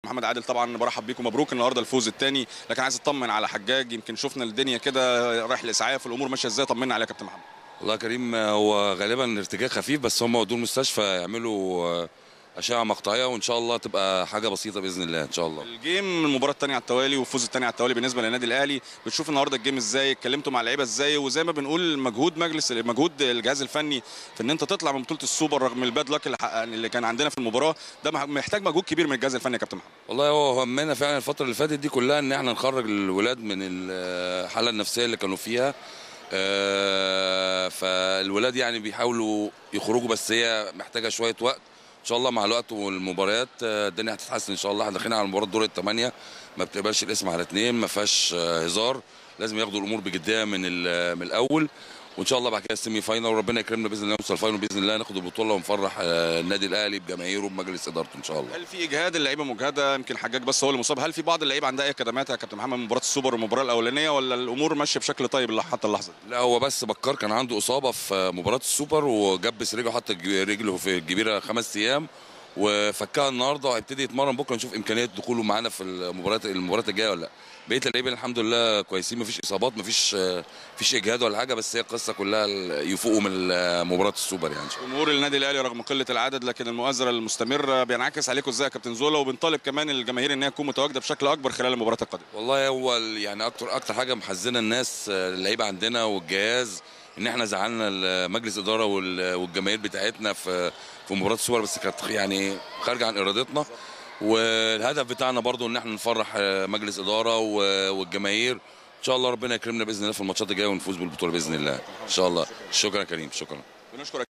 محمد عادل طبعا برحب بيكم مبروك النهارده الفوز الثاني لكن عايز اطمن على حجاج يمكن شفنا الدنيا كده رايح الاسعاف الامور ماشيه ازاي طمنا عليك يا كابتن محمد والله يا كريم هو غالبا ارتجاج خفيف بس هم ودوه المستشفى يعملوا اشعه مقطعيه وان شاء الله تبقى حاجه بسيطه باذن الله ان شاء الله الجيم المباراه الثانيه على التوالي والفوز الثاني على التوالي بالنسبه للنادي الاهلي بتشوف النهارده الجيم ازاي اتكلمتوا مع اللعيبه ازاي وزي ما بنقول مجهود مجلس مجهود الجهاز الفني في ان انت تطلع من بطوله السوبر رغم الباد لك اللي, حقق- اللي كان عندنا في المباراه ده محتاج مجهود كبير من الجهاز الفني يا كابتن محمد والله هو همنا فعلا الفتره اللي فاتت دي كلها ان احنا نخرج الولاد من الحاله النفسيه اللي كانوا فيها آه، فالولاد يعني بيحاولوا يخرجوا بس هي محتاجه شويه وقت ان شاء الله مع الوقت والمباريات آه، الدنيا هتتحسن ان شاء الله احنا داخلين على مباراه دور الثمانيه ما بتقبلش الاسم على اثنين ما فيهاش آه، هزار لازم ياخدوا الامور بجديه من ال- من الاول وان شاء الله بعد كده السيمي فاينل وربنا يكرمنا باذن الله نوصل فاينل باذن الله ناخد البطوله ونفرح آه، النادي الاهلي بجماهيره بمجلس ادارته ان شاء الله هل في اجهاد اللعيبه مجهده يمكن حجاج بس هو اللي مصاب هل في بعض اللعيبه عندها اي كدمات يا كابتن محمد من مباراه السوبر والمباراه الاولانيه ولا الامور ماشيه بشكل طيب لح- حتى اللحظه دي لا هو بس بكار كان عنده اصابه في مباراه السوبر وجبس رجله حط الج- رجله في الجبيره خمس ايام وفكها النهارده وهيبتدي يتمرن بكره نشوف امكانيه دخوله معانا في المباريات المباريات الجايه ولا لا بقيه اللعيبه الحمد لله كويسين مفيش اصابات مفيش مفيش اجهاد ولا حاجه بس هي القصه كلها ال- يفوقوا من مباراه السوبر يعني ان شاء الله جمهور النادي الاهلي رغم قله العدد لكن المؤازره المستمره بينعكس عليكم ازاي يا كابتن زولا وبنطالب كمان الجماهير ان هي تكون متواجده بشكل اكبر خلال المباراه القادمه والله هو ال- يعني اكتر اكتر حاجه محزنه الناس آه، اللعيبه عندنا والجهاز ان احنا زعلنا ال- مجلس اداره وال- والجماهير بتاعتنا في في مباراه السوبر بس كانت يعني خارجه عن ارادتنا والهدف بتاعنا برضو ان احنا نفرح آه، مجلس اداره و- والجماهير ان شاء الله ربنا يكرمنا باذن الله في الماتشات الجايه ونفوز بالبطوله باذن الله ان شاء الله شكرا يا كريم شكرا بنشكرك